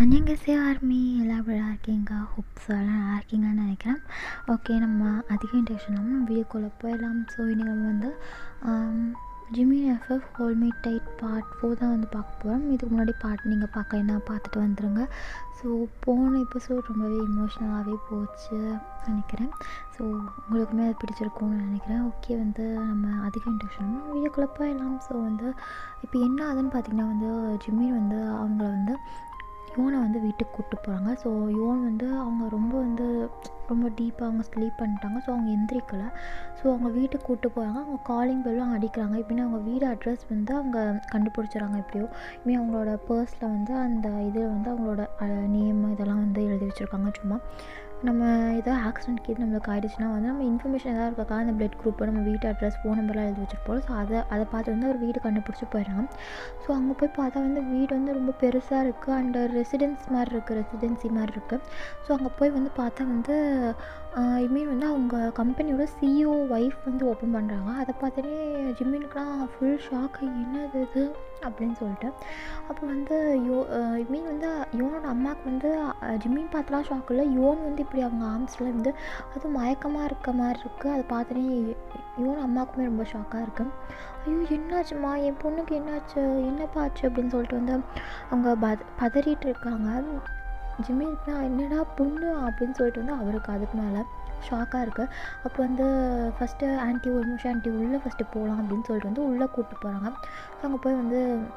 안녕하세요 army எல்லாம் எப்படி நல்லா இருக்கீங்க ஹோப்ஸ் எல்லாம் நல்லா இருக்கீங்கன்னு நினைக்கிறேன் ஓகே நம்ம அதிக இன்ட்ரெக்ஷன் நம்ம வீடியோக்குள்ளே போயிடலாம் ஸோ இன்றைக்கி நம்ம வந்து ஜிமின் எஃப்எஃப் ஹோல்மி டைட் பார்ட் ஃபோர் தான் வந்து பார்க்க போகிறோம் இதுக்கு முன்னாடி பார்ட் நீங்கள் பார்க்கலைன்னா பார்த்துட்டு வந்துடுங்க ஸோ போன எபிசோட் ரொம்பவே இமோஷ்னலாகவே போச்சு நினைக்கிறேன் ஸோ உங்களுக்குமே அது பிடிச்சிருக்கும்னு நினைக்கிறேன் ஓகே வந்து நம்ம அதிக இன்ட்ரெக்ஷன் வீடியோக்குள்ளே போயிடலாம் ஸோ வந்து இப்போ என்ன ஆகுதுன்னு பார்த்தீங்கன்னா வந்து ஜிம்மின் வந்து அவங்கள வந்து யோனை வந்து வீட்டுக்கு கூப்பிட்டு போகிறாங்க ஸோ யோன் வந்து அவங்க ரொம்ப வந்து ரொம்ப டீப்பாக அவங்க ஸ்லீப் பண்ணிட்டாங்க ஸோ அவங்க எந்திரிக்கலை ஸோ அவங்க வீட்டுக்கு கூப்பிட்டு போகிறாங்க அவங்க காலிங் பெல்லும் அடிக்கிறாங்க இப்படின்னு அவங்க வீடு அட்ரஸ் வந்து அவங்க கண்டுபிடிச்சிடுறாங்க எப்படியோ இனிமேல் அவங்களோட பர்ஸில் வந்து அந்த இதில் வந்து அவங்களோட நேம் இதெல்லாம் வந்து எழுதி வச்சுருக்காங்க சும்மா நம்ம ஏதாவது ஆக்சிடென்ட் கேஸ் நம்மளுக்கு ஆயிடுச்சுன்னா வந்து நம்ம இன்ஃபர்மேஷன் எதாவது இருக்கா அந்த பிளட் குரூப்பு நம்ம வீட்டு அட்ரஸ் ஃபோன் நம்பர்லாம் எழுதி வச்சுருப்போம் ஸோ அதை அதை பார்த்து வந்து ஒரு வீடு கண்டுபிடிச்சி போயிடுறாங்க ஸோ அங்கே போய் பார்த்தா வந்து வீடு வந்து ரொம்ப பெருசாக இருக்குது அண்ட் ரெசிடென்ஸ் மாதிரி இருக்குது ரெசிடென்சி மாதிரி இருக்குது ஸோ அங்கே போய் வந்து பார்த்தா வந்து இமீன் வந்து அவங்க கம்பெனியோட சிஇஓ ஒய்ஃப் வந்து ஓப்பன் பண்ணுறாங்க அதை பார்த்தோன்னே ஜிம்மினுக்குலாம் ஃபுல் ஷாக் என்னது இது அப்படின்னு சொல்லிட்டு அப்போ வந்து யோ மீன் வந்து யோனோட அம்மாவுக்கு வந்து ஜிம்மின் பார்த்துலாம் ஷாக் இல்லை யோன் வந்து இப்படி அவங்க ஆர்ம்ஸில் வந்து அது மயக்கமாக இருக்க மாதிரி இருக்குது அதை பார்த்தோன்னே யோன் அம்மாவுக்குமே ரொம்ப ஷாக்காக இருக்குது ஐயோ என்னாச்சும்மா என் பொண்ணுக்கு என்னாச்சு என்னப்பா ஆச்சு அப்படின்னு சொல்லிட்டு வந்து அவங்க பத பதறிட்டு இருக்காங்க ஜிம்மி நான் என்னடா பொண்ணு அப்படின்னு சொல்லிட்டு வந்து அவருக்கு அதுக்கு மேலே ஷாக்காக இருக்குது அப்போ வந்து ஃபஸ்ட்டு ஆன்ட்டி ஒரு நிமிஷம் ஆன்ட்டி உள்ளே ஃபஸ்ட்டு போகலாம் அப்படின்னு சொல்லிட்டு வந்து உள்ளே கூப்பிட்டு போகிறாங்க ஸோ அங்கே போய் வந்து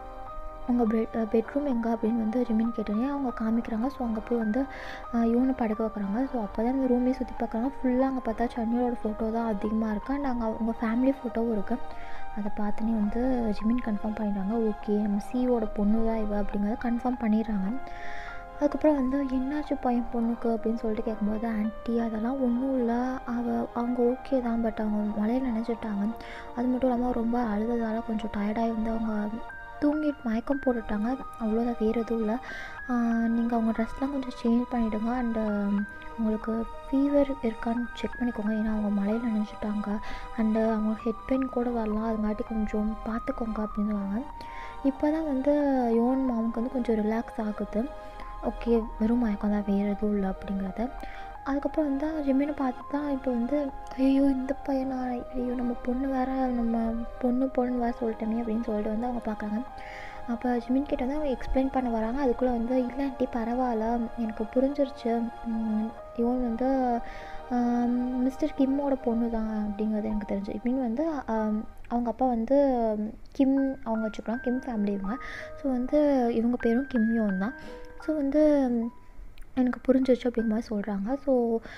உங்கள் பெட் பெட்ரூம் எங்கே அப்படின்னு வந்து ஜிமின் கேட்டோன்னே அவங்க காமிக்கிறாங்க ஸோ அங்கே போய் வந்து இவனை படுக்க வைக்கிறாங்க ஸோ அப்போ தான் அந்த ரூமே சுற்றி பார்க்குறாங்க ஃபுல்லாக அங்கே பார்த்தா சன்னியோட ஃபோட்டோ தான் அதிகமாக இருக்குது அண்ட் அங்கே அவங்க ஃபேமிலி ஃபோட்டோவும் இருக்குது அதை பார்த்துனே வந்து ஜிமின் கன்ஃபார்ம் பண்ணிடுறாங்க ஓகே நம்ம சிஓட பொண்ணு தான் இவ அப்படிங்கிறத கன்ஃபார்ம் பண்ணிடுறாங்க அதுக்கப்புறம் வந்து என்னாச்சு பையன் பொண்ணுக்கு அப்படின்னு சொல்லிட்டு கேட்கும்போது ஆன்ட்டி அதெல்லாம் ஒன்றும் இல்லை அவ அவங்க ஓகே தான் பட் அவங்க மழையில் நினச்சிட்டாங்க அது மட்டும் இல்லாமல் ரொம்ப அழுததால் கொஞ்சம் டயர்டாகி வந்து அவங்க தூங்கிட்டு மயக்கம் போட்டுட்டாங்க அவ்வளோதான் வேறு எதுவும் இல்லை நீங்கள் அவங்க ட்ரெஸ்லாம் கொஞ்சம் சேஞ்ச் பண்ணிவிடுங்க அண்டு உங்களுக்கு ஃபீவர் இருக்கான்னு செக் பண்ணிக்கோங்க ஏன்னா அவங்க மழையில் நினச்சிட்டாங்க அண்டு அவங்க ஹெட் பெயின் கூட வரலாம் அதுங்காட்டி கொஞ்சம் பார்த்துக்கோங்க அப்படின்னு சொல்லுவாங்க இப்போ தான் வந்து யோன் மாமுக்கு வந்து கொஞ்சம் ரிலாக்ஸ் ஆகுது ஓகே வெறும் மயக்கம் தான் வேறு எதுவும் இல்லை அப்படிங்கிறத அதுக்கப்புறம் வந்து ஜிம்மினை பார்த்து தான் இப்போ வந்து ஐயோ இந்த பையனா ஐயோ நம்ம பொண்ணு வேறு நம்ம பொண்ணு பொண்ணு வேறு சொல்லிட்டோமே அப்படின்னு சொல்லிட்டு வந்து அவங்க பார்க்குறாங்க அப்போ ஜிமின் கிட்ட வந்து அவங்க எக்ஸ்பிளைன் பண்ண வராங்க அதுக்குள்ளே வந்து இல்லாட்டி பரவாயில்ல எனக்கு புரிஞ்சிருச்சு இவன் வந்து மிஸ்டர் கிம்மோட பொண்ணு தான் அப்படிங்கிறது எனக்கு தெரிஞ்சு மீன் வந்து அவங்க அப்பா வந்து கிம் அவங்க வச்சுக்கலாம் கிம் ஃபேமிலி இவங்க ஸோ வந்து இவங்க பேரும் கிம்யோன் தான் ஸோ வந்து எனக்கு புரிஞ்சிருச்சு அப்படிங்கிற மாதிரி சொல்கிறாங்க ஸோ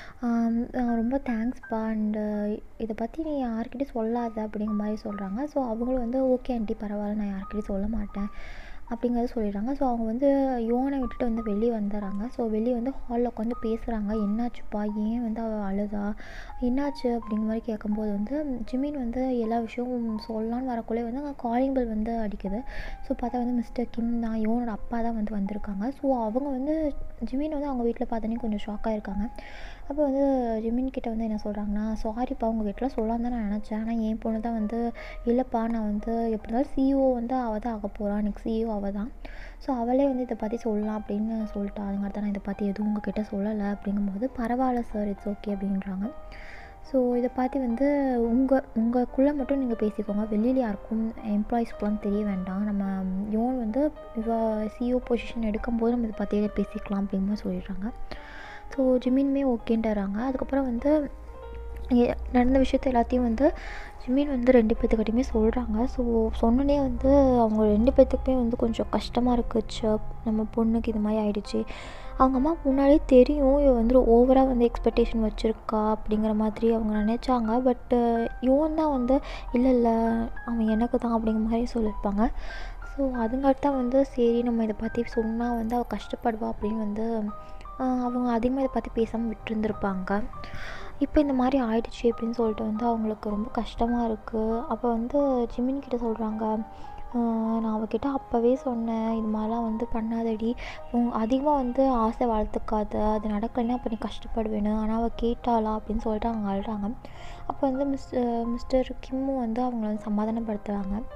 ரொம்ப தேங்க்ஸ்ப்பா அண்டு இதை பற்றி நீ யார்கிட்டையும் சொல்லாத அப்படிங்கிற மாதிரி சொல்கிறாங்க ஸோ அவங்களும் வந்து ஓகே ஆண்டி பரவாயில்ல நான் யார்கிட்டையும் சொல்ல மாட்டேன் அப்படிங்கிறத சொல்லிடுறாங்க ஸோ அவங்க வந்து யோனை விட்டுட்டு வந்து வெளியே வந்துடுறாங்க ஸோ வெளியே வந்து ஹாலில் உட்காந்து பேசுகிறாங்க என்னாச்சுப்பா ஏன் வந்து அவள் அழுதா என்னாச்சு அப்படிங்கிற மாதிரி கேட்கும்போது வந்து ஜிமின் வந்து எல்லா விஷயமும் சொல்லலான்னு வரக்குள்ளே வந்து அங்கே காலிங் பெல் வந்து அடிக்குது ஸோ பார்த்தா வந்து மிஸ்டர் கிம் தான் யோனோட அப்பா தான் வந்து வந்திருக்காங்க ஸோ அவங்க வந்து ஜிமின் வந்து அவங்க வீட்டில் பார்த்தோன்னே கொஞ்சம் ஷாக்காக இருக்காங்க அப்போ வந்து ஜிமின் கிட்ட வந்து என்ன சொல்கிறாங்கன்னா சாரிப்பா உங்கள் வீட்டில் சொல்லலாம் தான் நான் நினச்சேன் ஆனால் என் பொண்ணு தான் வந்து இல்லைப்பா நான் வந்து எப்படி இருந்தாலும் சிஇஓ வந்து அவள் தான் ஆக போகிறான் நெக்ஸ்ட் சிஇஓ அவள் தான் ஸோ அவளே வந்து இதை பற்றி சொல்லலாம் அப்படின்னு சொல்லிட்டா அதுங்காட்டி நான் இதை பற்றி எதுவும் உங்ககிட்ட சொல்லலை அப்படிங்கும்போது பரவாயில்ல சார் இட்ஸ் ஓகே அப்படின்றாங்க ஸோ இதை பார்த்து வந்து உங்கள் உங்களுக்குள்ளே மட்டும் நீங்கள் பேசிக்கோங்க வெளியில் யாருக்கும் எம்ப்ளாயிஸ்க்குலாம் தெரிய வேண்டாம் நம்ம யோன் வந்து இவ சிஇஓ பொசிஷன் எடுக்கும்போது நம்ம இதை பற்றி பேசிக்கலாம் அப்படிங்கிற சொல்லிடுறாங்க ஸோ ஜிமின்மே ஓகேன்றாங்க அதுக்கப்புறம் வந்து நடந்த விஷயத்த எல்லாத்தையும் வந்து ஜிமின் வந்து ரெண்டு பேர்த்துக்கிட்டையுமே சொல்கிறாங்க ஸோ சொன்னோன்னே வந்து அவங்க ரெண்டு பேர்த்துக்குமே வந்து கொஞ்சம் கஷ்டமாக இருக்குச்சு நம்ம பொண்ணுக்கு இது மாதிரி ஆயிடுச்சு அவங்க அம்மா முன்னாடியே தெரியும் இவ வந்து ஓவராக வந்து எக்ஸ்பெக்டேஷன் வச்சுருக்கா அப்படிங்கிற மாதிரி அவங்க நினச்சாங்க பட்டு யோன் தான் வந்து இல்லை இல்லை அவன் எனக்கு தான் அப்படிங்கிற மாதிரி சொல்லியிருப்பாங்க ஸோ அதுங்காட்டி தான் வந்து சரி நம்ம இதை பற்றி சொன்னால் வந்து அவள் கஷ்டப்படுவா அப்படின்னு வந்து அவங்க அதிகமாக இதை பற்றி பேசாமல் விட்டுருந்துருப்பாங்க இப்போ இந்த மாதிரி ஆயிடுச்சு அப்படின்னு சொல்லிட்டு வந்து அவங்களுக்கு ரொம்ப கஷ்டமாக இருக்குது அப்போ வந்து ஜிமின் கிட்ட சொல்கிறாங்க நான் அவகிட்ட அப்போவே சொன்னேன் இது மாதிரிலாம் வந்து பண்ணாதடி அதிகமாக வந்து ஆசை வளர்த்துக்காத அது நடக்கலைன்னா அப்போ நீ கஷ்டப்படுவேன்னு ஆனால் அவள் கேட்டாளா அப்படின்னு சொல்லிட்டு அவங்க அழுறாங்க அப்போ வந்து மிஸ் மிஸ்டர் கிம்மும் வந்து அவங்கள வந்து சமாதானப்படுத்துகிறாங்க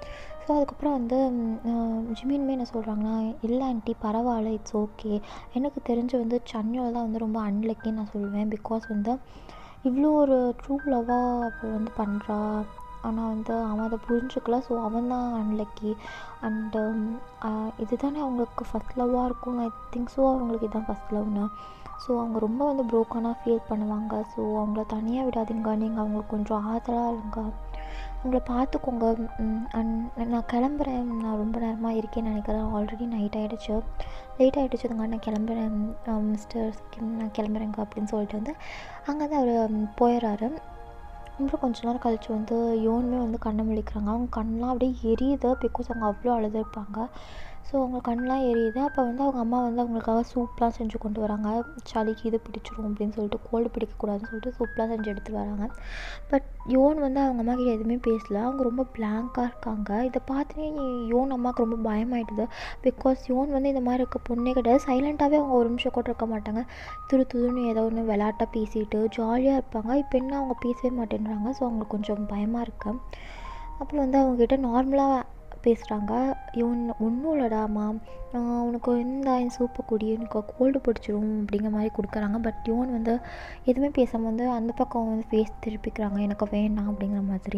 ஸோ அதுக்கப்புறம் வந்து ஜிமின்மே என்ன சொல்கிறாங்கன்னா இல்லை ஆண்டி பரவாயில்ல இட்ஸ் ஓகே எனக்கு தெரிஞ்சு வந்து சன்யோல் தான் வந்து ரொம்ப அன்லக்கின்னு நான் சொல்லுவேன் பிகாஸ் வந்து இவ்வளோ ஒரு ட்ரூ லவ்வாக அவள் வந்து பண்ணுறா ஆனால் வந்து அவன் அதை புரிஞ்சுக்கல ஸோ அவன் தான் அன்லக்கி அண்டு இதுதானே அவங்களுக்கு ஃபஸ்ட் லவ்வாக இருக்கும் ஐ திங்க் ஸோ அவங்களுக்கு இதுதான் ஃபஸ்ட் லவ்னு ஸோ அவங்க ரொம்ப வந்து ப்ரோக்கனாக ஃபீல் பண்ணுவாங்க ஸோ அவங்கள தனியாக விடாதீங்க நீங்கள் அவங்களுக்கு கொஞ்சம் ஆதரவாக இருங்க அவங்கள பார்த்துக்கோங்க அண்ட் நான் கிளம்புறேன் நான் ரொம்ப நேரமாக இருக்கேன்னு நினைக்கிறேன் ஆல்ரெடி நைட் ஆகிடுச்சு லேட் ஆகிடுச்சதுங்க நான் கிளம்புறேன் மிஸ்டர் சிக்கிம் நான் கிளம்புறேங்க அப்படின்னு சொல்லிட்டு வந்து அங்கே தான் அவர் போயிடுறாரு அப்புறம் கொஞ்ச நேரம் கழிச்சு வந்து யோனுமே வந்து கண்ணை முழிக்கிறாங்க அவங்க கண்ணெலாம் அப்படியே எரியுது பிகாஸ் அவங்க அவ்வளோ அழுதுருப்பாங்க ஸோ அவங்க கண்ணெலாம் எரியுது அப்போ வந்து அவங்க அம்மா வந்து அவங்களுக்காக சூப்லாம் செஞ்சு கொண்டு வராங்க சளிக்கு இது பிடிச்சிரும் அப்படின்னு சொல்லிட்டு கோல்டு பிடிக்கக்கூடாதுன்னு சொல்லிட்டு சூப்லாம் செஞ்சு எடுத்துகிட்டு வராங்க பட் யோன் வந்து அவங்க அம்மா கிட்ட எதுவுமே பேசல அவங்க ரொம்ப பிளாங்காக இருக்காங்க இதை பார்த்துனே யோன் அம்மாவுக்கு ரொம்ப பயமாயிடுது பிகாஸ் யோன் வந்து இந்த மாதிரி இருக்க பொண்ணே கிடையாது சைலண்ட்டாகவே அவங்க ஒரு நிமிஷம் கூட இருக்க மாட்டாங்க துரு துருன்னு ஏதோ ஒன்று விளாட்டாக பேசிட்டு ஜாலியாக இருப்பாங்க இப்போ என்ன அவங்க பேசவே மாட்டேன்றாங்க ஸோ அவங்களுக்கு கொஞ்சம் பயமாக இருக்குது அப்புறம் வந்து அவங்கக்கிட்ட நார்மலாக பேசுகிறாங்க இவன் ஒன்றும் இல்லடாம்மா உனக்கு இந்த சூப்பை குடி எனக்கு கோல்டு பிடிச்சிரும் அப்படிங்கிற மாதிரி கொடுக்குறாங்க பட் இவன் வந்து எதுவுமே பேசாமல் வந்து அந்த பக்கம் வந்து ஃபேஸ் திருப்பிக்கிறாங்க எனக்கு வேண்டாம் அப்படிங்கிற மாதிரி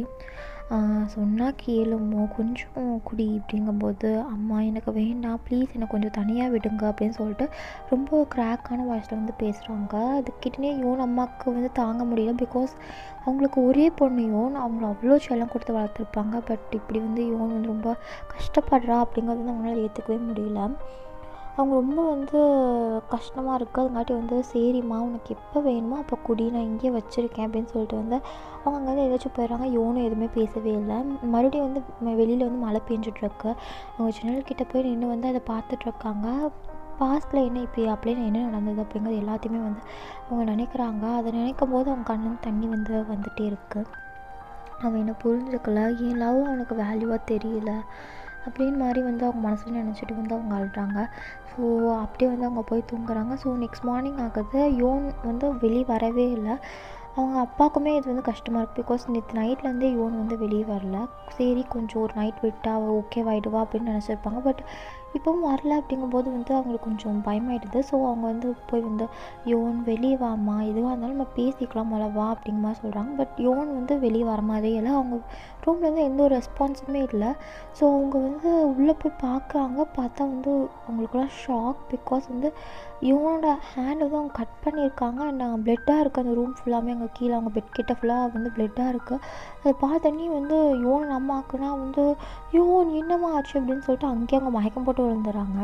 சொன்னால் கேளுமோ கொஞ்சம் குடி அப்படிங்கும்போது அம்மா எனக்கு வேண்டாம் ப்ளீஸ் என்னை கொஞ்சம் தனியாக விடுங்க அப்படின்னு சொல்லிட்டு ரொம்ப க்ராக்கான வாய்ஸில் வந்து பேசுகிறாங்க அதுக்கிட்டே யோன் அம்மாவுக்கு வந்து தாங்க முடியல பிகாஸ் அவங்களுக்கு ஒரே பொண்ணு யோன் அவங்கள அவ்வளோ செல்லம் கொடுத்து வளர்த்துருப்பாங்க பட் இப்படி வந்து யோன் வந்து ரொம்ப கஷ்டப்படுறா அப்படிங்கிறது வந்து அவங்களால ஏற்றுக்கவே முடியல அவங்க ரொம்ப வந்து கஷ்டமாக இருக்குது அதுங்காட்டி வந்து சரிம்மா உனக்கு எப்போ வேணுமோ அப்போ குடி நான் இங்கேயே வச்சுருக்கேன் அப்படின்னு சொல்லிட்டு வந்து அவங்க அங்கே வந்து ஏதாச்சும் போயிடுறாங்க யோனும் எதுவுமே பேசவே இல்லை மறுபடியும் வந்து வெளியில் வந்து மழை பெஞ்சிட்ருக்கு அவங்க ஜன்னல் கிட்ட போய் நின்று வந்து அதை பார்த்துட்ருக்காங்க பாஸ்டில் என்ன இப்படி அப்படியே என்ன நடந்தது அப்படிங்கிறது எல்லாத்தையுமே வந்து அவங்க நினைக்கிறாங்க அதை நினைக்கும் போது அவங்க கண்ணு தண்ணி வந்து வந்துகிட்டே இருக்குது அவன் என்ன புரிஞ்சுக்கல என் லவ் அவனுக்கு வேல்யூவாக தெரியல அப்படின்னு மாதிரி வந்து அவங்க மனசில் நினச்சிட்டு வந்து அவங்க அழுறாங்க ஸோ அப்படியே வந்து அவங்க போய் தூங்குறாங்க ஸோ நெக்ஸ்ட் மார்னிங் ஆகுது யோன் வந்து வெளியே வரவே இல்லை அவங்க அப்பாவுக்குமே இது வந்து கஷ்டமாக இருக்குது பிகாஸ் நேற்று நைட்லேருந்தே யோன் வந்து வெளியே வரல சரி கொஞ்சம் ஒரு நைட் விட்டா அவள் ஓகேவாயிடுவா அப்படின்னு நினச்சிருப்பாங்க பட் இப்போவும் வரல அப்படிங்கும்போது வந்து அவங்களுக்கு கொஞ்சம் பயமாயிடுது ஸோ அவங்க வந்து போய் வந்து யோன் வெளியே வாம்மா எதுவாக இருந்தாலும் நம்ம பேசிக்கலாம் முதல்ல வா அப்படிங்கிற மாதிரி சொல்கிறாங்க பட் யோன் வந்து வெளியே வர மாதிரியே இல்லை அவங்க ரூமில் வந்து எந்த ஒரு ரெஸ்பான்ஸுமே இல்லை ஸோ அவங்க வந்து உள்ளே போய் பார்க்குறாங்க பார்த்தா வந்து அவங்களுக்குலாம் ஷாக் பிகாஸ் வந்து இவனோட ஹேண்ட் வந்து அவங்க கட் பண்ணியிருக்காங்க அண்ட் அங்கே பிளட்டாக இருக்குது அந்த ரூம் ஃபுல்லாமே அங்கே கீழே அவங்க பெட் கிட்ட ஃபுல்லாக வந்து பிளட்டாக இருக்குது அதை பார்த்தோன்னே வந்து யோன் அம்மாக்குனா வந்து யோன் என்னம்மா ஆச்சு அப்படின்னு சொல்லிட்டு அங்கேயே அவங்க மயக்கம் போட்டு விழுந்துடுறாங்க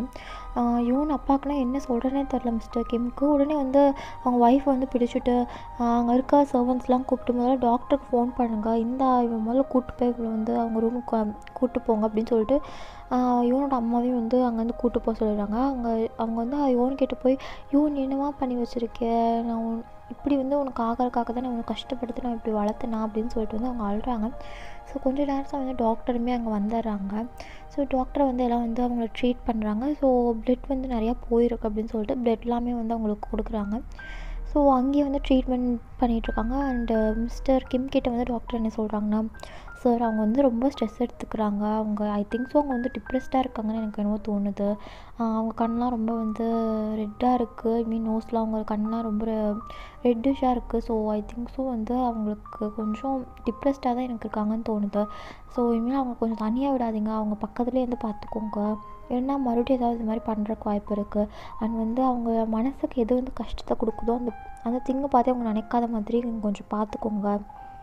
யோன் அப்பாக்குனா என்ன சொல்கிறேனே தெரில மிஸ்டர் கிம்க்கு உடனே வந்து அவங்க ஒய்ஃப் வந்து பிடிச்சிட்டு அங்கே இருக்க சர்வன்ஸ்லாம் கூப்பிட்டு முதல்ல டாக்டருக்கு ஃபோன் பண்ணுங்கள் இந்த இவன் முதல்ல கூப்பிட்டு போய் இவளை வந்து அவங்க ரூமுக்கு கூப்பிட்டு போங்க அப்படின்னு சொல்லிட்டு யோனோட அம்மாவையும் வந்து அங்கேருந்து கூப்பிட்டு போக சொல்லிடுறாங்க அவங்க அவங்க வந்து யோன் கிட்ட போய் யோன் என்னவா பண்ணி வச்சுருக்க நான் உன் இப்படி வந்து உனக்கு ஆகிறதுக்காக தான் நான் உனக்கு கஷ்டப்படுத்தி நான் இப்படி வளர்த்தனா அப்படின்னு சொல்லிட்டு வந்து அவங்க அழுறாங்க ஸோ கொஞ்ச நேரத்தில் வந்து டாக்டருமே அங்கே வந்துடுறாங்க ஸோ டாக்டரை வந்து எல்லாம் வந்து அவங்கள ட்ரீட் பண்ணுறாங்க ஸோ பிளட் வந்து நிறையா போயிருக்கு அப்படின்னு சொல்லிட்டு பிளட் எல்லாமே வந்து அவங்களுக்கு கொடுக்குறாங்க ஸோ அங்கேயே வந்து ட்ரீட்மெண்ட் பண்ணிகிட்ருக்காங்க அண்டு மிஸ்டர் கிம் கிட்ட வந்து டாக்டர் என்ன சொல்கிறாங்கன்னா சார் அவங்க வந்து ரொம்ப ஸ்ட்ரெஸ் எடுத்துக்கிறாங்க அவங்க ஐ திங்க் ஸோ அவங்க வந்து டிப்ரெஸ்டாக இருக்காங்கன்னு எனக்கு என்னவோ தோணுது அவங்க கண்ணெலாம் ரொம்ப வந்து ரெட்டாக இருக்குது ஐ மீன் நோஸ்லாம் அவங்க கண்ணெலாம் ரொம்ப ரெட்டிஷாக இருக்குது ஸோ ஐ திங்க் ஸோ வந்து அவங்களுக்கு கொஞ்சம் டிப்ரெஸ்டாக தான் எனக்கு இருக்காங்கன்னு தோணுது ஸோ இனிமேல் அவங்க கொஞ்சம் தனியாக விடாதீங்க அவங்க பக்கத்துலேயே வந்து பார்த்துக்கோங்க ஏன்னா மறுபடியும் ஏதாவது இது மாதிரி பண்ணுறக்கு வாய்ப்பு இருக்குது அண்ட் வந்து அவங்க மனசுக்கு எது வந்து கஷ்டத்தை கொடுக்குதோ அந்த அந்த திங்கை பார்த்து அவங்க நினைக்காத மாதிரி கொஞ்சம் பார்த்துக்கோங்க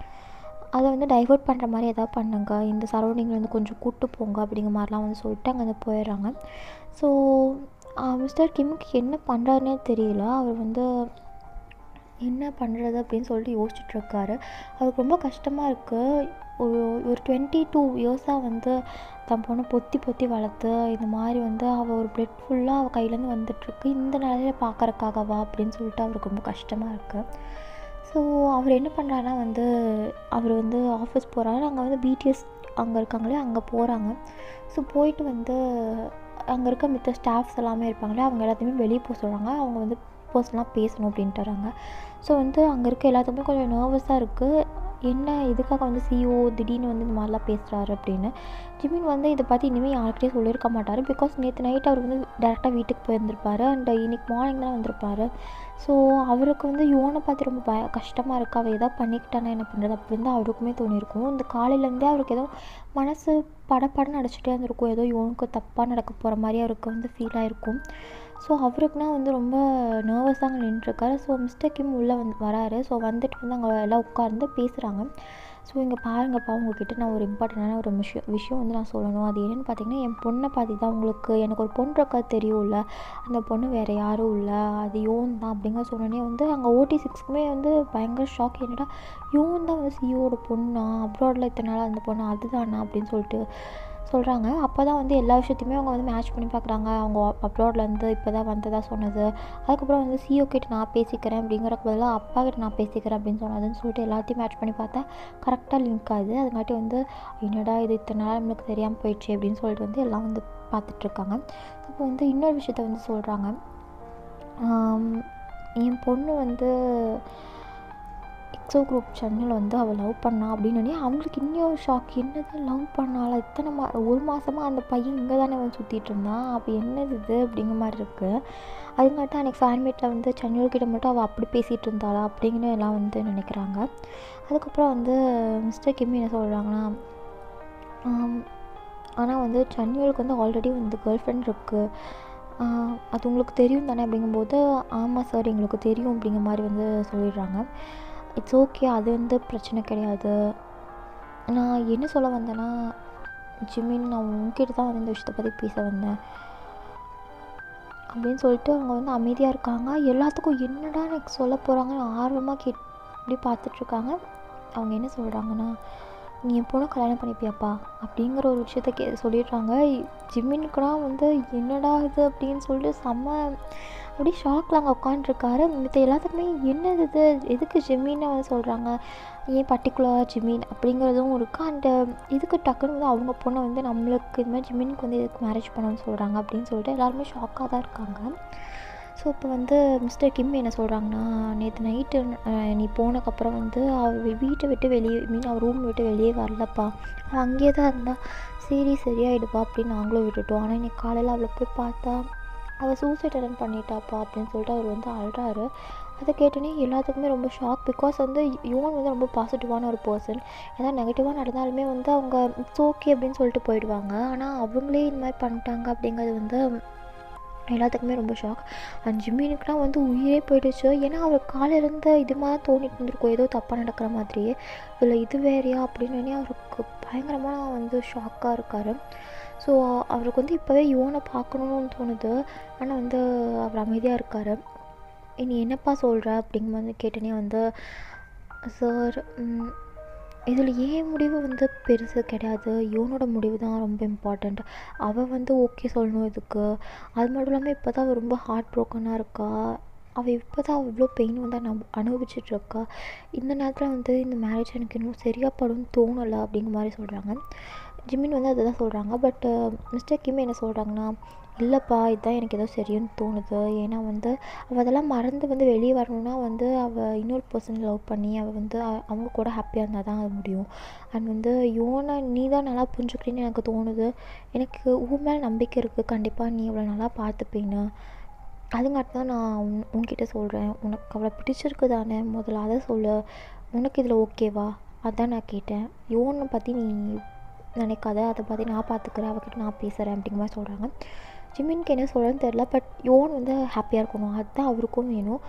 அதை வந்து டைவர்ட் பண்ணுற மாதிரி எதாவது பண்ணுங்க இந்த சரௌண்டிங்கில் வந்து கொஞ்சம் கூட்டு போங்க அப்படிங்கிற மாதிரிலாம் வந்து சொல்லிட்டு அங்கே வந்து போயிடுறாங்க ஸோ மிஸ்டர் கிம்க்கு என்ன பண்ணுறாருனே தெரியல அவர் வந்து என்ன பண்ணுறது அப்படின்னு சொல்லிட்டு யோசிச்சுட்ருக்காரு அவருக்கு ரொம்ப கஷ்டமாக இருக்குது ஒரு ஒரு டுவெண்ட்டி டூ இயர்ஸாக வந்து தன் பொண்ணை பொத்தி பொத்தி வளர்த்து இந்த மாதிரி வந்து அவள் ஒரு பிளட் ஃபுல்லாக அவள் கையிலேருந்து வந்துட்டுருக்கு இந்த நிலையில பார்க்குறக்காகவா அப்படின்னு சொல்லிட்டு அவருக்கு ரொம்ப கஷ்டமாக இருக்குது ஸோ அவர் என்ன பண்ணுறாருனா வந்து அவர் வந்து ஆஃபீஸ் போகிறாரு அங்கே வந்து பிடிஎஸ் அங்கே இருக்காங்களே அங்கே போகிறாங்க ஸோ போயிட்டு வந்து அங்கே இருக்க மித்த ஸ்டாஃப்ஸ் எல்லாமே இருப்பாங்களே அவங்க எல்லாத்தையுமே வெளியே போக சொல்கிறாங்க அவங்க வந்து பர்சனலாக பேசணும் அப்படின்ட்டு வராங்க ஸோ வந்து அங்கே இருக்க எல்லாத்துக்குமே கொஞ்சம் நர்வஸாக இருக்குது என்ன எதுக்காக வந்து சிஓ திடீர்னு வந்து இந்த மாதிரிலாம் பேசுகிறாரு அப்படின்னு ஜிமின் வந்து இதை பற்றி இனிமேல் யார்கிட்டயும் சொல்லியிருக்க மாட்டார் பிகாஸ் நேற்று நைட் அவர் வந்து டேரெக்டாக வீட்டுக்கு போயிருந்திருப்பாரு அண்ட் இன்னைக்கு மார்னிங் தான் வந்திருப்பாரு ஸோ அவருக்கு வந்து யோனை பார்த்து ரொம்ப பய கஷ்டமாக இருக்கு அவள் ஏதாவது பண்ணிக்கிட்டானா என்ன பண்ணுறது அப்படின்னு தான் அவருக்குமே தோணியிருக்கும் இந்த காலையிலேருந்தே அவருக்கு ஏதோ மனசு படப்படன்னு அடிச்சுட்டே இருந்திருக்கும் ஏதோ யோனுக்கு தப்பாக நடக்க போகிற மாதிரி அவருக்கு வந்து ஃபீல் ஆகிருக்கும் ஸோ அவருக்குனா வந்து ரொம்ப நர்வஸாக அங்கே நின்றுருக்காரு ஸோ மிஸ்டர் கிம் உள்ளே வந்து வராரு ஸோ வந்துட்டு வந்து அங்கே எல்லாம் உட்கார்ந்து பேசுகிறாங்க ஸோ இங்கே பாருங்கப்பா உங்ககிட்ட நான் ஒரு இம்பார்ட்டண்டான ஒரு விஷயம் விஷயம் வந்து நான் சொல்லணும் அது என்னென்னு பார்த்தீங்கன்னா என் பொண்ணை பார்த்து தான் உங்களுக்கு எனக்கு ஒரு பொண்ணு இருக்கா தெரியும்ல அந்த பொண்ணு வேறு யாரும் இல்லை அது யோன் தான் அப்படிங்கிற சொன்னோடனே வந்து அங்கே ஓடி சிக்ஸ்க்குமே வந்து பயங்கர ஷாக் என்னடா யோன் தான் வந்து சிஓட பொண்ணா அப்ராடில் இத்தனை நாள் அந்த பொண்ணு அதுதானா அப்படின்னு சொல்லிட்டு சொல்கிறாங்க அப்போ தான் வந்து எல்லா விஷயத்தையுமே அவங்க வந்து மேட்ச் பண்ணி பார்க்குறாங்க அவங்க அப்ராட்லேருந்து இப்போ தான் வந்ததாக சொன்னது அதுக்கப்புறம் வந்து சிஓ கிட்ட நான் பேசிக்கிறேன் அப்படிங்கிறக்கு பதிலாக அப்பா கிட்ட நான் பேசிக்கிறேன் அப்படின்னு சொன்னதுன்னு சொல்லிட்டு எல்லாத்தையும் மேட்ச் பண்ணி பார்த்தா கரெக்டாக லிங்க் ஆகுது அதுங்காட்டி வந்து என்னடா இது இத்தனை நாள் நம்மளுக்கு தெரியாமல் போயிடுச்சு அப்படின்னு சொல்லிட்டு வந்து எல்லாம் வந்து பார்த்துட்ருக்காங்க இப்போ வந்து இன்னொரு விஷயத்த வந்து சொல்கிறாங்க என் பொண்ணு வந்து எக்ஸோ குரூப் சேனல் வந்து அவள் லவ் பண்ணா அப்படின்னு அவங்களுக்கு இன்னும் ஷாக் என்னது லவ் பண்ணாளா இத்தனை மா ஒரு மாதமாக அந்த பையன் இங்கே தானே வந்து சுற்றிட்டு இருந்தான் அப்போ என்னது இது அப்படிங்கிற மாதிரி இருக்குது அதுங்காட்டும் அன்றைக்கி ஃபேன்மேட்டில் வந்து சன்னியோகிட்ட மட்டும் அவள் அப்படி பேசிகிட்டு இருந்தாளா அப்படிங்கன்னு எல்லாம் வந்து நினைக்கிறாங்க அதுக்கப்புறம் வந்து மிஸ்டர் கிம்மி என்ன சொல்கிறாங்கன்னா ஆனால் வந்து சன்னியோலுக்கு வந்து ஆல்ரெடி வந்து கேர்ள் ஃப்ரெண்ட் இருக்குது அது உங்களுக்கு தெரியும் தானே அப்படிங்கும்போது ஆமாம் சார் எங்களுக்கு தெரியும் அப்படிங்கிற மாதிரி வந்து சொல்லிடுறாங்க இட்ஸ் ஓகே அது வந்து பிரச்சனை கிடையாது நான் என்ன சொல்ல வந்தேன்னா ஜிமின் நான் உங்ககிட்ட தான் வந்து இந்த விஷயத்தை பற்றி பேச வந்தேன் அப்படின்னு சொல்லிட்டு அவங்க வந்து அமைதியாக இருக்காங்க எல்லாத்துக்கும் என்னடா எனக்கு சொல்ல போகிறாங்கன்னு ஆர்வமாக கேட் இப்படி பார்த்துட்ருக்காங்க அவங்க என்ன சொல்கிறாங்கன்னா நீ என் பொண்ணை கல்யாணம் பண்ணிப்பியாப்பா அப்படிங்கிற ஒரு விஷயத்த கே சொல்லிடுறாங்க ஜிம்மினுக்குலாம் வந்து என்னடா இது அப்படின்னு சொல்லிட்டு செம்ம அப்படியே ஷாக்கில் அங்கே உட்காண்ட்ருக்காரு மித்த எல்லாத்துக்குமே என்னது இது எதுக்கு ஜிம்மின்னு வந்து சொல்கிறாங்க ஏன் பர்டிகுலர் ஜிம்மின் அப்படிங்கிறதும் இருக்குது அண்டு இதுக்கு டக்குன்னு வந்து அவங்க பொண்ணை வந்து நம்மளுக்கு இது மாதிரி ஜிம்மினுக்கு வந்து எதுக்கு மேரேஜ் பண்ணணும்னு சொல்கிறாங்க அப்படின்னு சொல்லிட்டு எல்லாருமே ஷாக்காக தான் இருக்காங்க ஸோ இப்போ வந்து மிஸ்டர் கிம் என்ன சொல்கிறாங்கன்னா நேற்று நைட்டு நீ போனக்கப்புறம் வந்து அவள் வீட்டை விட்டு வெளியே மீன் அவள் ரூம் விட்டு வெளியே வரலப்பா அவள் அங்கேயே தான் இருந்தா சரி சரியாயிடுப்பா அப்படின்னு நாங்களும் விட்டுட்டோம் ஆனால் இன்னைக்கு காலையில் அவளை போய் பார்த்தா அவள் சூசைட் அட்டன் பண்ணிட்டாப்பா அப்படின்னு சொல்லிட்டு அவர் வந்து அழுறாரு அதை கேட்டோன்னே எல்லாத்துக்குமே ரொம்ப ஷாக் பிகாஸ் வந்து யுவன் வந்து ரொம்ப பாசிட்டிவான ஒரு பர்சன் ஏதாவது நெகட்டிவாக நடந்தாலுமே வந்து அவங்க இட்ஸ் ஓகே அப்படின்னு சொல்லிட்டு போயிடுவாங்க ஆனால் அவங்களே இந்த மாதிரி பண்ணிட்டாங்க அப்படிங்கிறது வந்து எல்லாத்துக்குமே ரொம்ப ஷாக் அண்ட் ஜிம்மினுக்குலாம் வந்து உயிரே போயிடுச்சு ஏன்னா அவர் காலையிலேருந்து இது மாதிரி தோணிட்டு இருந்திருக்கும் ஏதோ தப்பாக நடக்கிற மாதிரியே இல்லை இது வேறையா அப்படின்னு அவருக்கு பயங்கரமாக வந்து ஷாக்காக இருக்கார் ஸோ அவருக்கு வந்து இப்போவே யோனை பார்க்கணுன்னு தோணுது ஆனால் வந்து அவர் அமைதியாக இருக்கார் நீ என்னப்பா சொல்கிற அப்படிங்கும் வந்து கேட்டனே வந்து சார் இதில் ஏன் முடிவு வந்து பெருசு கிடையாது இவனோட முடிவு தான் ரொம்ப இம்பார்ட்டண்ட் அவள் வந்து ஓகே சொல்லணும் இதுக்கு அது மட்டும் இல்லாமல் இப்போ தான் அவள் ரொம்ப ஹார்ட் ப்ரோக்கனாக இருக்கா அவள் இப்போ தான் இவ்வளோ பெயின் வந்து அனு அனுபவிச்சிட்ருக்கா இந்த நேரத்தில் வந்து இந்த மேரேஜ் எனக்கு இன்னும் சரியாக படும்னு தோணலை அப்படிங்கிற மாதிரி சொல்கிறாங்க ஜிம்மின் வந்து அதை தான் சொல்கிறாங்க பட் மிஸ்டர் கிம் என்ன சொல்கிறாங்கன்னா இல்லைப்பா இதுதான் எனக்கு ஏதோ சரின்னு தோணுது ஏன்னா வந்து அவள் அதெல்லாம் மறந்து வந்து வெளியே வரணுன்னா வந்து அவள் இன்னொரு பர்சன் லவ் பண்ணி அவள் வந்து அவங்க கூட ஹாப்பியாக இருந்தால் தான் அது முடியும் அண்ட் வந்து யோனை நீ தான் நல்லா புரிஞ்சுக்கிறேன்னு எனக்கு தோணுது எனக்கு உன் மேலே நம்பிக்கை இருக்குது கண்டிப்பாக நீ அவளை நல்லா பார்த்துப்பேன்னு அதுங்காட்டி தான் நான் உன் உன்கிட்ட சொல்கிறேன் உனக்கு அவளை பிடிச்சிருக்கு தானே முதல்ல அதை சொல்லு உனக்கு இதில் ஓகேவா அதான் நான் கேட்டேன் யோனை பற்றி நீ நினைக்காத அதை பற்றி நான் பார்த்துக்கிறேன் அவகிட்ட நான் பேசுகிறேன் அப்படிங்கிற மாதிரி சொல்கிறாங்க ஜிம்மினுக்கு என்ன சொல்கிறேன்னு தெரில பட் யோன் வந்து ஹாப்பியாக இருக்கணும் அதுதான் அவருக்கும் வேணும்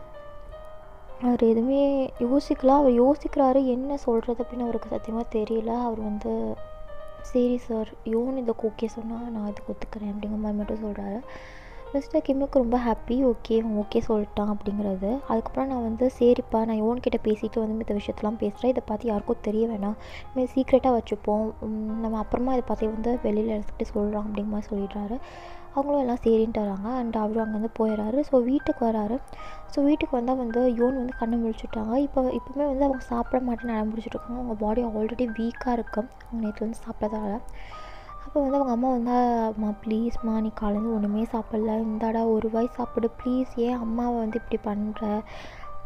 அவர் எதுவுமே யோசிக்கல அவர் யோசிக்கிறாரு என்ன சொல்கிறது அப்படின்னு அவருக்கு சத்தியமாக தெரியல அவர் வந்து சரி சார் யோன் இதுக்கு ஓகே சொன்னால் நான் இதுக்கு ஒத்துக்கிறேன் அப்படிங்கிற மாதிரி மட்டும் சொல்கிறாரு மிஸ்டர் கிம்முக்கு ரொம்ப ஹாப்பி ஓகே அவன் ஓகே சொல்லிட்டான் அப்படிங்கிறது அதுக்கப்புறம் நான் வந்து சரிப்பா நான் யோன் கிட்ட பேசிட்டு வந்து இந்த விஷயத்தெலாம் பேசுகிறேன் இதை பார்த்து யாருக்கும் தெரிய வேணாம் இதுமாதிரி சீக்ரெட்டாக வச்சுப்போம் நம்ம அப்புறமா இதை பார்த்து வந்து வெளியில் எடுத்துகிட்டு சொல்கிறோம் அப்படிங்கிற மாதிரி சொல்லிடுறாரு அவங்களும் எல்லாம் சரின்ட்டு வராங்க அண்ட் அவரும் அங்கேருந்து போயிடுறாரு ஸோ வீட்டுக்கு வராரு ஸோ வீட்டுக்கு வந்தால் வந்து யோன் வந்து கண்ணை முழிச்சுட்டாங்க இப்போ இப்போவுமே வந்து அவங்க சாப்பிட மாட்டேன்னு நடம் பிடிச்சிட்ருக்காங்க அவங்க பாடி ஆல்ரெடி வீக்காக இருக்கும் அவங்க நேற்று வந்து சாப்பிட்டதால அப்போ வந்து அவங்க அம்மா வந்து அம்மா ப்ளீஸ்மா நீ காலேருந்து ஒன்றுமே சாப்பிடல இந்தாடா ஒரு வாய் சாப்பிடு ப்ளீஸ் ஏன் அம்மாவை வந்து இப்படி பண்ணுற அப்படி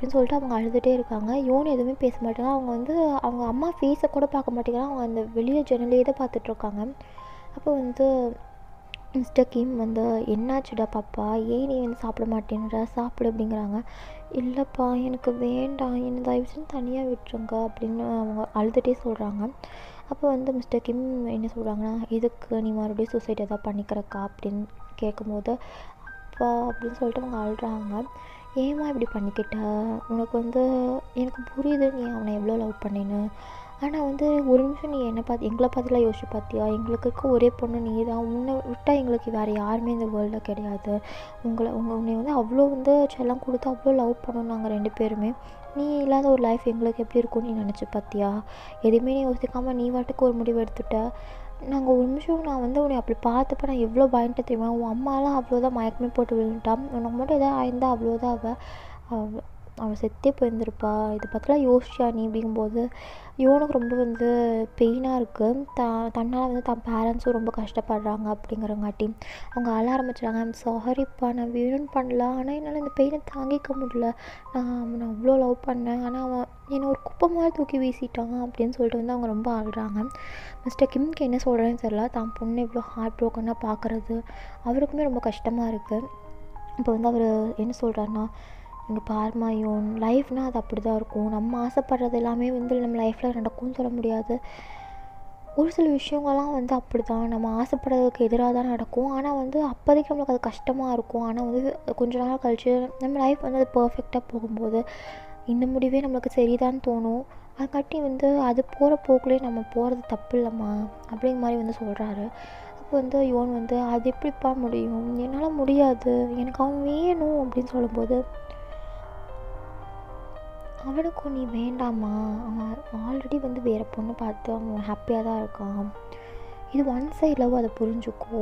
அப்படின்னு சொல்லிட்டு அவங்க அழுதுகிட்டே இருக்காங்க யோன் எதுவுமே பேச மாட்டாங்க அவங்க வந்து அவங்க அம்மா ஃபேஸை கூட பார்க்க மாட்டேங்கிறாங்க அவங்க அந்த வெளியே ஜன்னலே தான் பார்த்துட்ருக்காங்க அப்போ வந்து மிஸ்டர் கிம் வந்து என்னாச்சுடா பாப்பா ஏன் நீ வந்து சாப்பிட மாட்டேன்ற சாப்பிடு அப்படிங்கிறாங்க இல்லைப்பா எனக்கு வேண்டாம் என்னை தயவு செஞ்சு தனியாக விட்டுருங்க அப்படின்னு அவங்க அழுதுகிட்டே சொல்கிறாங்க அப்போ வந்து மிஸ்டர் கிம் என்ன சொல்கிறாங்கன்னா எதுக்கு நீ மறுபடியும் சூசைட் எதாவது பண்ணிக்கிறக்கா அப்படின்னு கேட்கும்போது அப்பா அப்படின்னு சொல்லிட்டு அவங்க அழுறாங்க ஏம்மா இப்படி பண்ணிக்கிட்ட உனக்கு வந்து எனக்கு புரியுது நீ அவனை எவ்வளோ லவ் பண்ணின்னு ஆனால் வந்து ஒரு நிமிஷம் நீ என்னை பார்த்து எங்களை பார்த்துலாம் யோசிச்சு பார்த்தியா எங்களுக்கு இருக்க ஒரே பொண்ணு நீ தான் உன்னை விட்டால் எங்களுக்கு வேறு யாருமே இந்த வேர்ல்டில் கிடையாது உங்களை உங்கள் உன்னை வந்து அவ்வளோ வந்து செல்லம் கொடுத்து அவ்வளோ லவ் பண்ணோம் நாங்கள் ரெண்டு பேருமே நீ இல்லாத ஒரு லைஃப் எங்களுக்கு எப்படி இருக்கும்னு நீ நினச்சி பார்த்தியா எதுவுமே நீ யோசிக்காமல் நீ வாட்டுக்கு ஒரு முடிவு எடுத்துட்ட நாங்கள் ஒரு நிமிஷம் நான் வந்து உன்னை அப்படி பார்த்தப்ப நான் எவ்வளோ பயந்துட்டு தெரியுமா உன் அம்மாலாம் அவ்வளோதான் மயக்கமே போட்டு விழுந்துட்டான் உனக்கு மட்டும் எதாவது ஆயிருந்தா அவ்வளோதான் அவள் அவள் அவள் செத்தே போயிருந்திருப்பா இதை பற்றிலாம் யோசிச்சா நீ அப்படிங்கும்போது இவனுக்கு ரொம்ப வந்து பெயினாக இருக்குது த தன்னால் வந்து தன் பேரண்ட்ஸும் ரொம்ப கஷ்டப்படுறாங்க அப்படிங்கிறங்காட்டி அவங்க அழ ஆரம்பிச்சிட்டாங்க ஐம் சாரிப்பா நான் வேணும்னு பண்ணல ஆனால் என்னால் இந்த பெயினை தாங்கிக்க முடியல நான் அவனை அவ்வளோ லவ் பண்ணேன் ஆனால் அவன் என்னை ஒரு குப்பை மாதிரி தூக்கி வீசிட்டான் அப்படின்னு சொல்லிட்டு வந்து அவங்க ரொம்ப அழுறாங்க மிஸ்டர் கிம்க்கு என்ன சொல்கிறேன்னு தெரியல தான் பொண்ணு இவ்வளோ ஹார்ட் ப்ரோக்கனாக பார்க்குறது அவருக்குமே ரொம்ப கஷ்டமாக இருக்குது இப்போ வந்து அவர் என்ன சொல்கிறாருன்னா இங்கே பாருமா யோன் லைஃப்னால் அது அப்படி தான் இருக்கும் நம்ம ஆசைப்படுறது எல்லாமே வந்து நம்ம லைஃப்பில் நடக்கும்னு சொல்ல முடியாது ஒரு சில விஷயங்கள்லாம் வந்து அப்படி தான் நம்ம ஆசைப்படுறதுக்கு எதிராக தான் நடக்கும் ஆனால் வந்து அப்போதைக்கு நம்மளுக்கு அது கஷ்டமாக இருக்கும் ஆனால் வந்து கொஞ்ச நாள் கழிச்சு நம்ம லைஃப் வந்து அது பர்ஃபெக்டாக போகும்போது இந்த முடிவே நம்மளுக்கு சரிதான் தோணும் அதுக்காட்டி வந்து அது போகிற போக்குலேயே நம்ம போகிறது தப்பு இல்லைம்மா அப்படிங்கிற மாதிரி வந்து சொல்கிறாரு அப்போ வந்து யோன் வந்து அது எப்படிப்பா முடியும் என்னால் முடியாது எனக்கு அவன் வேணும் அப்படின்னு சொல்லும்போது அவனுக்கும் நீ வேண்டாமா அவன் ஆல்ரெடி வந்து வேறு பொண்ணு பார்த்து அவன் ஹாப்பியாக தான் இருக்கான் இது ஒன் சைட் லவ் அதை புரிஞ்சுக்கோ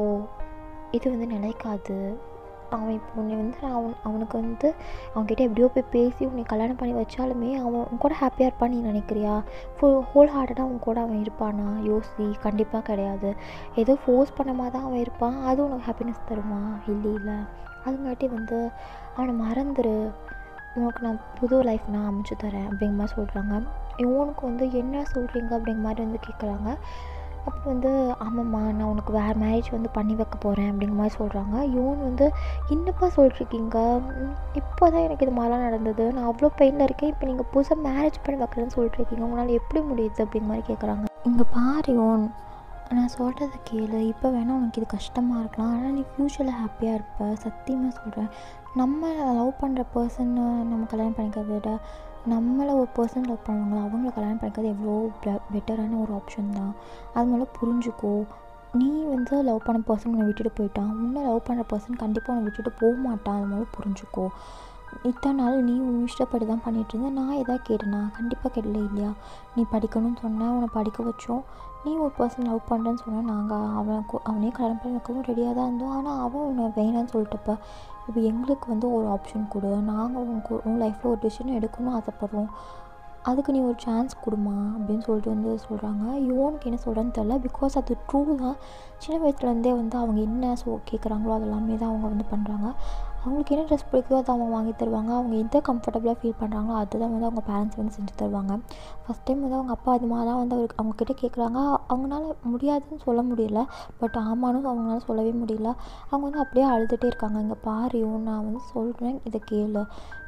இது வந்து நிலைக்காது அவன் இப்போ உன்னை வந்து அவன் அவனுக்கு வந்து அவன்கிட்ட எப்படியோ போய் பேசி உன்னை கல்யாணம் பண்ணி வச்சாலுமே அவன் உன் கூட ஹாப்பியாக இருப்பான்னு நீ நினைக்கிறியா ஃபுல் ஹோல் ஹார்ட்டடாக அவன் கூட அவன் இருப்பானா யோசி கண்டிப்பாக கிடையாது ஏதோ ஃபோர்ஸ் பண்ண மாதிரி தான் அவன் இருப்பான் அது உனக்கு ஹாப்பினஸ் தருமா இல்லை இல்லை அதுங்காட்டி வந்து அவனை மறந்துடு உனக்கு நான் புது லைஃப் நான் அமைச்சு தரேன் அப்படிங்கிற மாதிரி சொல்கிறாங்க இவனுக்கு வந்து என்ன சொல்கிறீங்க அப்படிங்கிற மாதிரி வந்து கேட்குறாங்க அப்போ வந்து ஆமாம்மா நான் உனக்கு வேறு மேரேஜ் வந்து பண்ணி வைக்க போகிறேன் அப்படிங்கிற மாதிரி சொல்கிறாங்க இவன் வந்து என்னப்பா சொல்லிருக்கீங்க இப்போ தான் எனக்கு இது மாதிரிலாம் நடந்தது நான் அவ்வளோ பெயினில் இருக்கேன் இப்போ நீங்கள் புதுசாக மேரேஜ் பண்ணி வைக்கிறேன்னு சொல்லிட்டுருக்கீங்க உங்களால் எப்படி முடியுது அப்படிங்கிற மாதிரி கேட்குறாங்க இங்கே பாரு யோன் நான் சொல்கிறத கேளு இப்போ வேணால் உனக்கு இது கஷ்டமாக இருக்கலாம் ஆனால் நீ ஃப்யூச்சரில் ஹாப்பியாக இருப்ப சத்தியமாக சொல்கிறேன் நம்ம லவ் பண்ணுற பர்சனை நம்ம கல்யாணம் பண்ணிக்கிறத விட நம்மளை ஒரு பர்சன் லவ் பண்ணுவாங்களோ அவங்கள கல்யாணம் பண்ணிக்கிறது எவ்வளோ பெட்டரான ஒரு ஆப்ஷன் தான் அது மேலே புரிஞ்சுக்கோ நீ வந்து லவ் பண்ண பர்சன் உன்னை விட்டுட்டு போயிட்டான் உன்னை லவ் பண்ணுற பர்சன் கண்டிப்பாக உன்னை விட்டுட்டு போக மாட்டான் அது மேலே புரிஞ்சுக்கோ இத்தனை நாள் நீ உன் இஷ்டப்படி தான் பண்ணிகிட்டு இருந்த நான் எதாவது கேட்டேனா கண்டிப்பாக கேட்டல இல்லையா நீ படிக்கணும்னு சொன்ன உன்னை படிக்க வச்சோம் நீ ஒரு பர்சன் லவ் பண்ணுறேன்னு சொன்னால் நாங்கள் அவன் அவனே கல்யாணம் பண்ணி வைக்கவும் ரெடியாக தான் இருந்தோம் ஆனால் அவன் உன்னை வேணான்னு சொல்லிட்டப்ப இப்போ எங்களுக்கு வந்து ஒரு ஆப்ஷன் கொடு நாங்கள் உன் உன் லைஃப்பில் ஒரு டிசிஷன் எடுக்கணும்னு ஆசைப்பட்றோம் அதுக்கு நீ ஒரு சான்ஸ் கொடுமா அப்படின்னு சொல்லிட்டு வந்து சொல்கிறாங்க யோனுக்கு என்ன சொல்கிறேன்னு தெரில பிகாஸ் அது ட்ரூ தான் சின்ன வயசுலேருந்தே வந்து அவங்க என்ன ஸோ கேட்குறாங்களோ அது எல்லாமே தான் அவங்க வந்து பண்ணுறாங்க அவங்களுக்கு என்ன ட்ரெஸ் பிடிக்குதோ அதை அவங்க வாங்கி தருவாங்க அவங்க எந்த கம்ஃபர்டபுளாக ஃபீல் பண்ணுறாங்களோ அதுதான் வந்து அவங்க பேரண்ட்ஸ் வந்து செஞ்சு தருவாங்க ஃபஸ்ட் டைம் வந்து அவங்க அப்பா அது மாதிரி தான் வந்து அவருக்கு அவங்கக்கிட்ட கேட்குறாங்க அவங்களால முடியாதுன்னு சொல்ல முடியல பட் ஆமானும் அவங்களால சொல்லவே முடியல அவங்க வந்து அப்படியே அழுதுகிட்டே இருக்காங்க இங்கே பாரு நான் வந்து சொல்கிறேன் இதை கேளு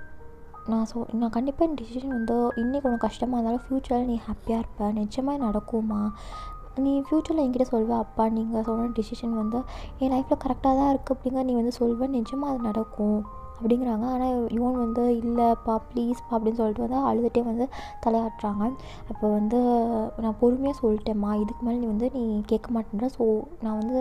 நான் சொ நான் கண்டிப்பாக இந்த டிசிஷன் வந்து இன்றைக்கி உனக்கு கஷ்டமாக இருந்தாலும் ஃப்யூச்சரில் நீ ஹாப்பியாக இருப்ப நிஜமாக நடக்குமா நீ ஃப்யூச்சரில் என்கிட்ட சொல்வ அப்பா நீங்கள் சொன்ன டிசிஷன் வந்து என் லைஃப்பில் கரெக்டாக தான் இருக்குது அப்படிங்க நீ வந்து சொல்வ நிஜமாக அது நடக்கும் அப்படிங்கிறாங்க ஆனால் இவன் வந்து இல்லைப்பா ப்ளீஸ்ப்பா அப்படின்னு சொல்லிட்டு வந்து அழுதுகிட்டே வந்து தலையாட்டுறாங்க அப்போ வந்து நான் பொறுமையாக சொல்லிட்டேம்மா இதுக்கு மேலே நீ வந்து நீ கேட்க மாட்டேன்ற ஸோ நான் வந்து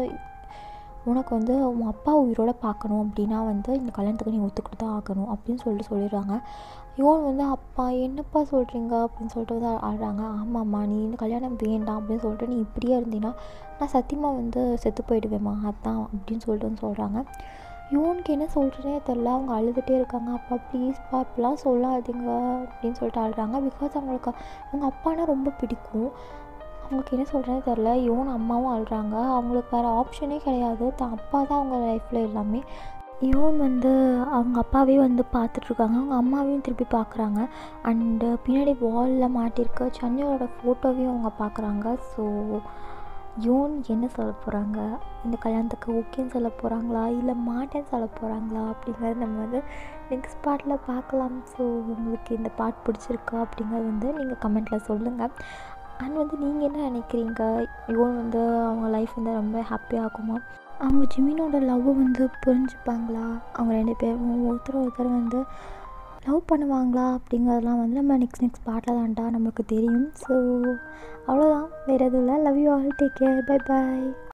உனக்கு வந்து உன் அப்பா உயிரோட பார்க்கணும் அப்படின்னா வந்து இந்த கல்யாணத்துக்கு நீ ஒத்துக்கிட்டு தான் ஆகணும் அப்படின்னு சொல்லிட்டு சொல்லிடுறாங்க இவன் வந்து அப்பா என்னப்பா சொல்கிறீங்க அப்படின்னு சொல்லிட்டு வந்து ஆடுறாங்க ஆமாம்மா நீ இந்த கல்யாணம் வேண்டாம் அப்படின்னு சொல்லிட்டு நீ இப்படியே இருந்தீங்கன்னா நான் சத்தியமாக வந்து செத்து போயிடுவேம்மா அதான் அப்படின்னு சொல்லிட்டு வந்து சொல்கிறாங்க இவனுக்கு என்ன சொல்கிறேனே தெரில அவங்க அழுதுகிட்டே இருக்காங்க அப்பா ப்ளீஸ்ப்பா இப்படிலாம் சொல்லாதீங்க அப்படின்னு சொல்லிட்டு அழுறாங்க பிகாஸ் அவங்களுக்கு அவங்க அப்பானா ரொம்ப பிடிக்கும் அவங்களுக்கு என்ன சொல்கிறேனே தெரில இவன் அம்மாவும் அழுறாங்க அவங்களுக்கு வேறு ஆப்ஷனே கிடையாது தான் அப்பா தான் அவங்க லைஃப்பில் எல்லாமே யோன் வந்து அவங்க அப்பாவே வந்து பார்த்துட்ருக்காங்க அவங்க அம்மாவையும் திருப்பி பார்க்குறாங்க அண்டு பின்னாடி வாலில் மாட்டியிருக்க சன்யோட ஃபோட்டோவையும் அவங்க பார்க்குறாங்க ஸோ யோன் என்ன சொல்ல போகிறாங்க இந்த கல்யாணத்துக்கு ஓகேன்னு சொல்ல போகிறாங்களா இல்லை மாட்டேன்னு சொல்ல போகிறாங்களா அப்படிங்கிறது நம்ம வந்து நெக்ஸ்ட் பார்ட்டில் பார்க்கலாம் ஸோ உங்களுக்கு இந்த பார்ட் பிடிச்சிருக்கா அப்படிங்கிறது வந்து நீங்கள் கமெண்ட்டில் சொல்லுங்கள் அண்ட் வந்து நீங்கள் என்ன நினைக்கிறீங்க யோன் வந்து அவங்க லைஃப் வந்து ரொம்ப ஹாப்பியாகுமா அவங்க ஜிமினோட லவ் வந்து புரிஞ்சுப்பாங்களா அவங்க ரெண்டு பேரும் ஒருத்தர் ஒருத்தர் வந்து லவ் பண்ணுவாங்களா அப்படிங்கிறதெல்லாம் வந்து நம்ம நெக்ஸ்ட் நெக்ஸ்ட் பார்ட்டில் தான்டா நமக்கு தெரியும் ஸோ அவ்வளோதான் வேறு எதுவும் இல்லை love you all take care bye bye